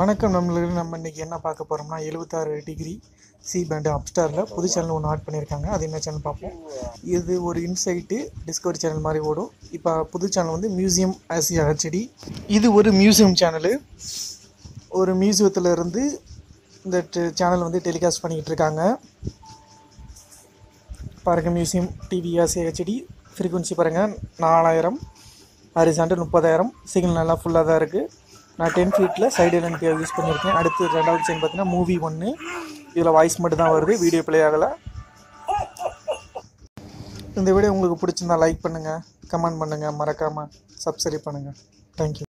வணக்கம் நம்மளுக்கு நம்ம இன்றைக்கி என்ன பார்க்க போகிறோம்னா எழுபத்தாறு டிகிரி சி பேண்டு அப்ஸ்டாரில் புது சேனல் ஒன்று ஆட் பண்ணியிருக்காங்க அது என்ன சேனல் பார்ப்போம் இது ஒரு இன்சைட்டு டிஸ்கவரி சேனல் மாதிரி ஓடும் இப்போ புது சேனல் வந்து மியூசியம் ஆசியா ஹெச்டி இது ஒரு மியூசியம் சேனலு ஒரு மியூசியத்தில் இருந்து இந்த சேனல் வந்து டெலிகாஸ்ட் பண்ணிக்கிட்டு இருக்காங்க பாருங்கள் museum TV Asia HD frequency பாருங்கள் நாலாயிரம் ஹரிசாண்டல் முப்பதாயிரம் சிக்னல் நல்லா ஃபுல்லாக தான் இருக்குது நான் டென் ஃபீட்டில் சைடு லென்த் யூஸ் பண்ணியிருக்கேன் அடுத்து ரெண்டாவது செயின் பார்த்தீங்கன்னா மூவி ஒன்று இதில் வாய்ஸ் மட்டும் தான் வருது வீடியோ ப்ளே ஆகலை இந்த வீடியோ உங்களுக்கு பிடிச்சிருந்தா லைக் பண்ணுங்கள் கமெண்ட் பண்ணுங்கள் மறக்காமல் சப்ஸ்கிரைப் பண்ணுங்கள் தேங்க்யூ